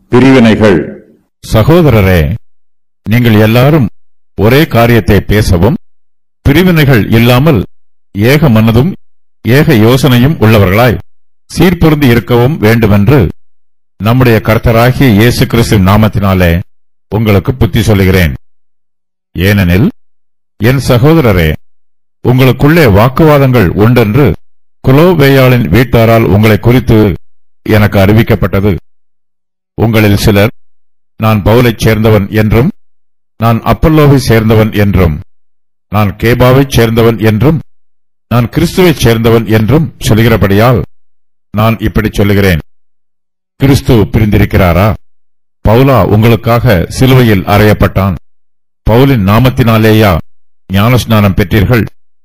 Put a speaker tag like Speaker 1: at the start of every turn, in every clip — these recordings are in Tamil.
Speaker 1: பிரிவினைகள்
Speaker 2: சகோதரரே நீங்கள் எல்லாரும் ஒரே காரியத்தை பேசவும் பிரிவினைகள் இல்லாமல் ஏக மனதும் ஏக யோசனையும் உள்ளவர்களாய் சீர்பொருந்தி இருக்கவும் வேண்டுமென்று நம்முடைய கர்த்தராகிய இயேசு கிறிஸ்து நாமத்தினாலே உங்களுக்கு புத்தி சொல்லுகிறேன் ஏனெனில் என் சகோதரரே உங்களுக்குள்ளே வாக்குவாதங்கள் உண்டென்று குலோவேயாளின் வீட்டாரால் உங்களை குறித்து எனக்கு அறிவிக்கப்பட்டது உங்களில் சிலர் நான் பவுலைச் சேர்ந்தவன் என்றும் நான் அப்பல்லோவைச் சேர்ந்தவன் என்றும் நான் கேபாவைச் சேர்ந்தவன் என்றும் நான் கிறிஸ்துவைச் சேர்ந்தவன் என்றும் சொல்கிறபடியால் நான் இப்படி சொல்லுகிறேன் கிறிஸ்து பிரிந்திருக்கிறாரா பவுலா உங்களுக்காக சிலுவையில் அறையப்பட்டான் பவுலின் நாமத்தினாலேயா ஞானஸ்நானம் பெற்றீர்கள்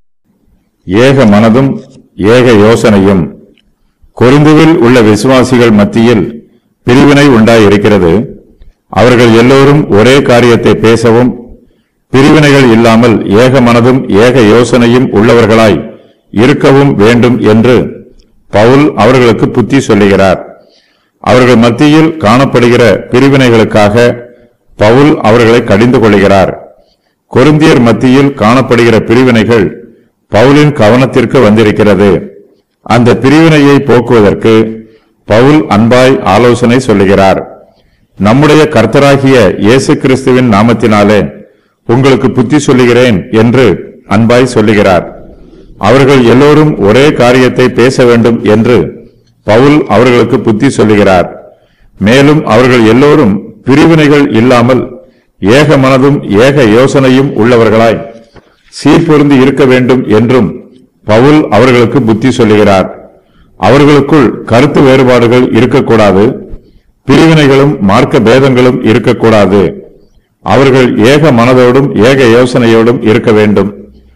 Speaker 1: ஏக மனதும் ஏக யோசனையும் கொரிந்துவில் உள்ள விசுவாசிகள் மத்தியில் பிரிவினை உண்டாயிருக்கிறது அவர்கள் எல்லோரும் ஒரே காரியத்தை பேசவும் பிரிவினைகள் இல்லாமல் ஏக மனதும் ஏக யோசனையும் உள்ளவர்களாய் இருக்கவும் வேண்டும் என்று பவுல் அவர்களுக்கு புத்தி சொல்லுகிறார் அவர்கள் மத்தியில் காணப்படுகிற பிரிவினைகளுக்காக பவுல் அவர்களை கடிந்து கொள்கிறார் கொரிந்தியர் மத்தியில் காணப்படுகிற பிரிவினைகள் பவுலின் கவனத்திற்கு வந்திருக்கிறது அந்த பிரிவினையை போக்குவதற்கு பவுல் அன்பாய் ஆலோசனை சொல்லுகிறார் நம்முடைய கர்த்தராகிய இயேசு கிறிஸ்துவின் நாமத்தினாலே உங்களுக்கு புத்தி சொல்லுகிறேன் என்று அன்பாய் சொல்லுகிறார் அவர்கள் எல்லோரும் ஒரே காரியத்தை பேச வேண்டும் என்று பவுல் அவர்களுக்கு புத்தி சொல்லுகிறார் மேலும் அவர்கள் எல்லோரும் பிரிவினைகள் இல்லாமல் ஏக மனதும் ஏக யோசனையும் உள்ளவர்களாய் சீர்பொருந்தி இருக்க வேண்டும் என்றும் பவுல் அவர்களுக்கு புத்தி சொல்லுகிறார் அவர்களுக்குள் கருத்து வேறுபாடுகள் இருக்கக்கூடாது பிரிவினைகளும் மார்க்க பேதங்களும் இருக்கக்கூடாது அவர்கள் ஏக மனதோடும் ஏக யோசனையோடும் இருக்க வேண்டும்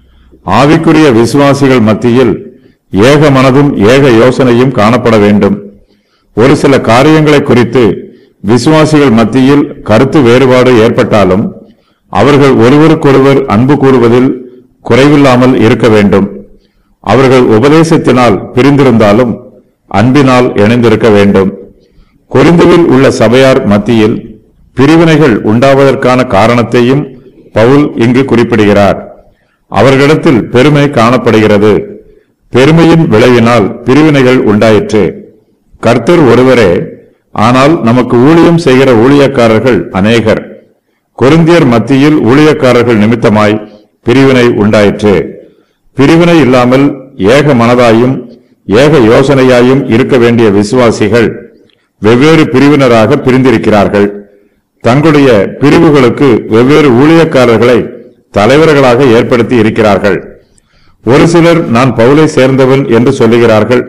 Speaker 1: ஆவிக்குரிய விசுவாசிகள் மத்தியில் ஏக மனதும் ஏக யோசனையும் காணப்பட வேண்டும் ஒரு சில காரியங்களை குறித்து விசுவாசிகள் மத்தியில் கருத்து வேறுபாடு ஏற்பட்டாலும் அவர்கள் ஒருவருக்கொருவர் அன்பு கூறுவதில் குறைவில்லாமல் இருக்க வேண்டும் அவர்கள் உபதேசத்தினால் பிரிந்திருந்தாலும் அன்பினால் இணைந்திருக்க வேண்டும் கொரிந்துவில் உள்ள சபையார் மத்தியில் பிரிவினைகள் உண்டாவதற்கான காரணத்தையும் பவுல் இங்கு குறிப்பிடுகிறார் அவர்களிடத்தில் பெருமை காணப்படுகிறது பெருமையின் விளைவினால் பிரிவினைகள் உண்டாயிற்று கர்த்தர் ஒருவரே ஆனால் நமக்கு ஊழியம் செய்கிற ஊழியக்காரர்கள் அநேகர் கொரிந்தியர் மத்தியில் ஊழியக்காரர்கள் நிமித்தமாய் பிரிவினை உண்டாயிற்று பிரிவினை இல்லாமல் ஏக மனதாயும் ஏக யோசனையாயும் இருக்க வேண்டிய விசுவாசிகள் வெவ்வேறு பிரிவினராக பிரிந்திருக்கிறார்கள் தங்களுடைய பிரிவுகளுக்கு வெவ்வேறு ஊழியக்காரர்களை தலைவர்களாக ஏற்படுத்தி இருக்கிறார்கள் ஒரு சிலர் நான் பவுலை சேர்ந்தவன் என்று சொல்லுகிறார்கள்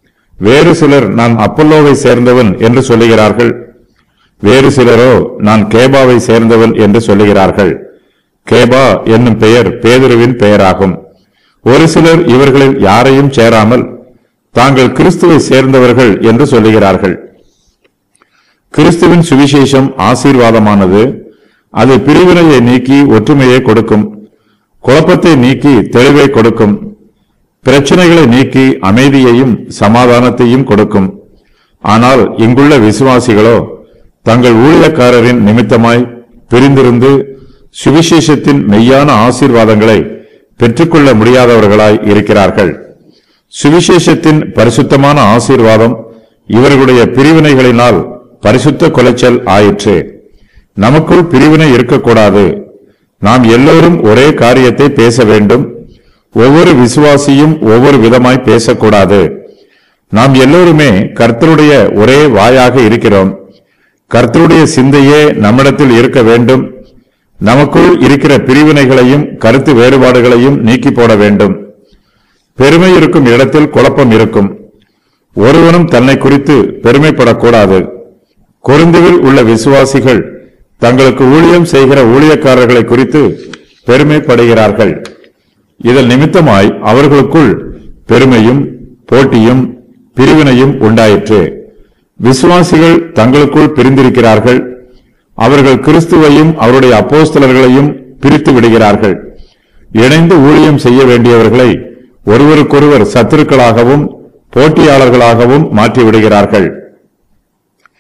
Speaker 1: வேறு சிலர் நான் அப்பல்லோவை சேர்ந்தவன் என்று சொல்லுகிறார்கள் வேறு சிலரோ நான் கேபாவை சேர்ந்தவன் என்று சொல்லுகிறார்கள் கேபா என்னும் பெயர் பேதுருவின் பெயராகும் ஒரு சிலர் இவர்களில் யாரையும் சேராமல் தாங்கள் கிறிஸ்துவை சேர்ந்தவர்கள் என்று சொல்லுகிறார்கள் கிறிஸ்துவின் சுவிசேஷம் ஆசீர்வாதமானது அது பிரிவினையை நீக்கி ஒற்றுமையை கொடுக்கும் குழப்பத்தை நீக்கி தெளிவை கொடுக்கும் பிரச்சனைகளை நீக்கி அமைதியையும் சமாதானத்தையும் கொடுக்கும் ஆனால் இங்குள்ள விசுவாசிகளோ தங்கள் ஊழியக்காரரின் நிமித்தமாய் பிரிந்திருந்து சுவிசேஷத்தின் மெய்யான ஆசீர்வாதங்களை பெற்றுக்கொள்ள முடியாதவர்களாய் இருக்கிறார்கள் சுவிசேஷத்தின் பரிசுத்தமான ஆசீர்வாதம் இவர்களுடைய பிரிவினைகளினால் பரிசுத்த கொலைச்சல் ஆயிற்று நமக்குள் பிரிவினை இருக்கக்கூடாது நாம் எல்லோரும் ஒரே காரியத்தை பேச வேண்டும் ஒவ்வொரு விசுவாசியும் ஒவ்வொரு விதமாய் பேசக்கூடாது நாம் எல்லோருமே கர்த்தருடைய ஒரே வாயாக இருக்கிறோம் கர்த்தருடைய சிந்தையே நம்மிடத்தில் இருக்க வேண்டும் நமக்குள் இருக்கிற பிரிவினைகளையும் கருத்து வேறுபாடுகளையும் நீக்கி போட வேண்டும் பெருமை இருக்கும் இடத்தில் குழப்பம் இருக்கும் ஒருவனும் தன்னை குறித்து பெருமைப்படக்கூடாது கொரிந்துவில் உள்ள விசுவாசிகள் தங்களுக்கு ஊழியம் செய்கிற ஊழியக்காரர்களை குறித்து பெருமைப்படுகிறார்கள் இதன் நிமித்தமாய் அவர்களுக்குள் பெருமையும் போட்டியும் பிரிவினையும் உண்டாயிற்று விசுவாசிகள் தங்களுக்குள் பிரிந்திருக்கிறார்கள் அவர்கள் கிறிஸ்துவையும் அவருடைய அப்போஸ்தலர்களையும் பிரித்து விடுகிறார்கள் இணைந்து ஊழியம் செய்ய வேண்டியவர்களை ஒருவருக்கொருவர் சத்துருக்களாகவும் போட்டியாளர்களாகவும் மாற்றி விடுகிறார்கள்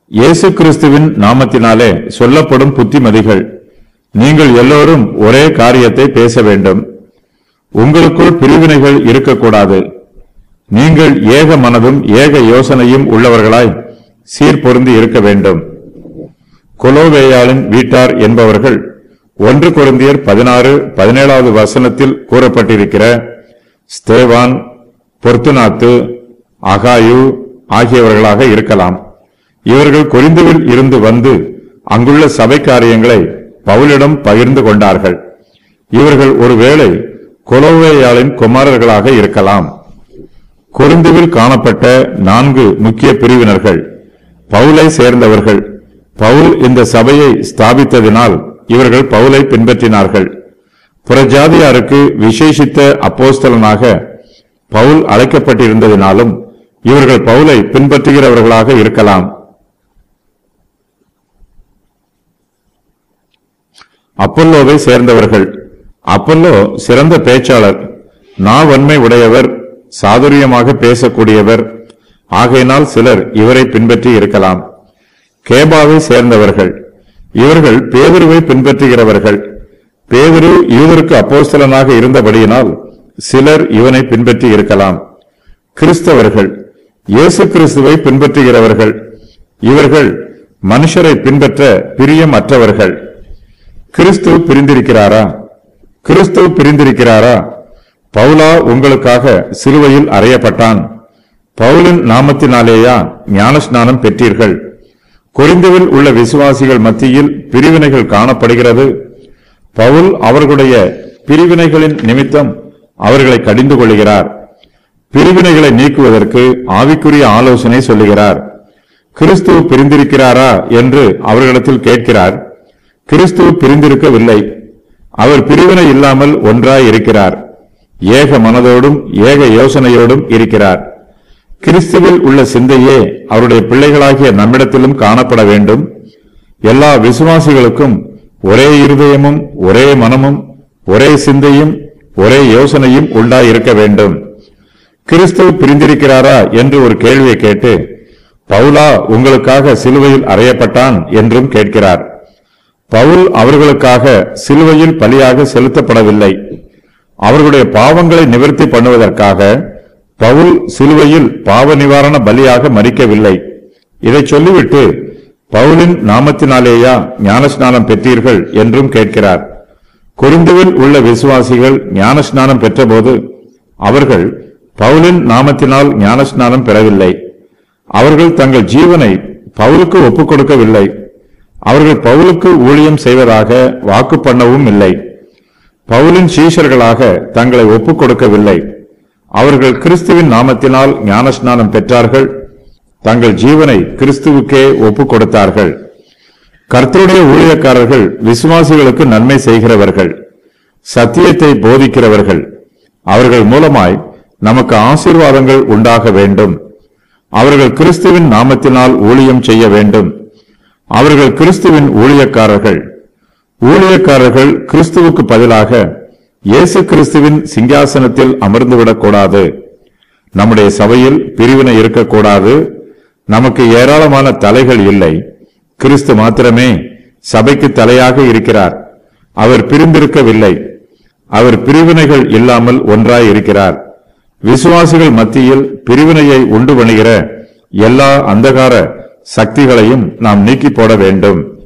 Speaker 1: இயேசு கிறிஸ்துவின் நாமத்தினாலே சொல்லப்படும் புத்திமதிகள் நீங்கள் எல்லோரும் ஒரே காரியத்தை பேச வேண்டும் உங்களுக்குள் பிரிவினைகள் இருக்கக்கூடாது நீங்கள் ஏக மனதும் ஏக யோசனையும் உள்ளவர்களாய் சீர்பொருந்தி இருக்க வேண்டும் கொலோவேயாளின் வீட்டார் என்பவர்கள் ஒன்று கொரிந்தியர் பதினாறு பதினேழாவது வசனத்தில் கூறப்பட்டிருக்கிற ஸ்தேவான் பொர்த்துனாத்து அகாயு ஆகியவர்களாக இருக்கலாம் இவர்கள் கொரிந்துவில் இருந்து வந்து அங்குள்ள சபை காரியங்களை பவுலிடம் பகிர்ந்து கொண்டார்கள் இவர்கள் ஒருவேளை கொலோவேயாளின் குமாரர்களாக இருக்கலாம் கொரிந்துவில் காணப்பட்ட நான்கு முக்கிய பிரிவினர்கள் பவுலை சேர்ந்தவர்கள் பவுல் இந்த சபையை ஸ்தாபித்ததினால் இவர்கள் பவுலை பின்பற்றினார்கள் புறஜாதியாருக்கு விசேஷித்த அப்போஸ்தலனாக பவுல் அழைக்கப்பட்டிருந்ததினாலும் இவர்கள் பவுலை பின்பற்றுகிறவர்களாக இருக்கலாம் அப்பல்லோவை சேர்ந்தவர்கள் அப்பல்லோ சிறந்த பேச்சாளர் நாவன்மை உடையவர் சாதுரியமாக பேசக்கூடியவர் ஆகையினால் சிலர் இவரை பின்பற்றி இருக்கலாம் கேபாவை சேர்ந்தவர்கள் இவர்கள் பேதுருவை பின்பற்றுகிறவர்கள் பேதுரு யூதருக்கு அப்போஸ்தலனாக இருந்தபடியினால் சிலர் இவனை பின்பற்றி இருக்கலாம் கிறிஸ்தவர்கள் இயேசு கிறிஸ்துவை பின்பற்றுகிறவர்கள் இவர்கள் மனுஷரை பின்பற்ற பிரியமற்றவர்கள் கிறிஸ்து பிரிந்திருக்கிறாரா கிறிஸ்து பிரிந்திருக்கிறாரா பவுலா உங்களுக்காக சிலுவையில் அறையப்பட்டான் பவுலின் நாமத்தினாலேயா ஞானஸ்நானம் பெற்றீர்கள் கொரிந்துவில் உள்ள விசுவாசிகள் மத்தியில் பிரிவினைகள் காணப்படுகிறது பவுல் அவர்களுடைய பிரிவினைகளின் நிமித்தம் அவர்களை கடிந்து கொள்கிறார் பிரிவினைகளை நீக்குவதற்கு ஆவிக்குரிய ஆலோசனை சொல்லுகிறார் கிறிஸ்து பிரிந்திருக்கிறாரா என்று அவர்களிடத்தில் கேட்கிறார் கிறிஸ்து பிரிந்திருக்கவில்லை அவர் பிரிவினை இல்லாமல் ஒன்றாய் இருக்கிறார் ஏக மனதோடும் ஏக யோசனையோடும் இருக்கிறார் கிறிஸ்துவில் உள்ள சிந்தையே அவருடைய பிள்ளைகளாகிய நம்மிடத்திலும் காணப்பட வேண்டும் எல்லா விசுவாசிகளுக்கும் ஒரே இருதயமும் ஒரே மனமும் ஒரே சிந்தையும் ஒரே யோசனையும் உண்டாயிருக்க வேண்டும் கிறிஸ்து பிரிந்திருக்கிறாரா என்று ஒரு கேள்வியை கேட்டு பவுலா உங்களுக்காக சிலுவையில் அறையப்பட்டான் என்றும் கேட்கிறார் பவுல் அவர்களுக்காக சிலுவையில் பலியாக செலுத்தப்படவில்லை அவர்களுடைய பாவங்களை நிவர்த்தி பண்ணுவதற்காக பவுல் சிலுவையில் பாவ நிவாரண பலியாக மறிக்கவில்லை இதை சொல்லிவிட்டு பவுலின் நாமத்தினாலேயா ஞானஸ்நானம் பெற்றீர்கள் என்றும் கேட்கிறார் கொரிந்துவில் உள்ள விசுவாசிகள் ஞானஸ்நானம் பெற்றபோது அவர்கள் பவுலின் நாமத்தினால் ஞானஸ்நானம் பெறவில்லை அவர்கள் தங்கள் ஜீவனை பவுலுக்கு ஒப்புக் கொடுக்கவில்லை அவர்கள் பவுலுக்கு ஊழியம் செய்வதாக வாக்கு பண்ணவும் இல்லை பவுலின் சீஷர்களாக தங்களை ஒப்புக் கொடுக்கவில்லை அவர்கள் கிறிஸ்துவின் நாமத்தினால் ஞானஸ்நானம் பெற்றார்கள் தங்கள் ஜீவனை கிறிஸ்துவுக்கே ஒப்புக் கொடுத்தார்கள் கர்த்தருடைய ஊழியக்காரர்கள் விசுவாசிகளுக்கு நன்மை செய்கிறவர்கள் சத்தியத்தை போதிக்கிறவர்கள் அவர்கள் மூலமாய் நமக்கு ஆசீர்வாதங்கள் உண்டாக வேண்டும் அவர்கள் கிறிஸ்துவின் நாமத்தினால் ஊழியம் செய்ய வேண்டும் அவர்கள் கிறிஸ்துவின் ஊழியக்காரர்கள் ஊழியக்காரர்கள் கிறிஸ்துவுக்கு பதிலாக இயேசு கிறிஸ்துவின் சிங்காசனத்தில் அமர்ந்துவிடக் கூடாது நம்முடைய சபையில் பிரிவினை இருக்கக்கூடாது நமக்கு ஏராளமான தலைகள் இல்லை கிறிஸ்து மாத்திரமே சபைக்கு தலையாக இருக்கிறார் அவர் பிரிந்திருக்கவில்லை அவர் பிரிவினைகள் இல்லாமல் ஒன்றாய் இருக்கிறார் விசுவாசிகள் மத்தியில் பிரிவினையை உண்டு பண்ணுகிற எல்லா அந்தகார சக்திகளையும் நாம் நீக்கி போட வேண்டும்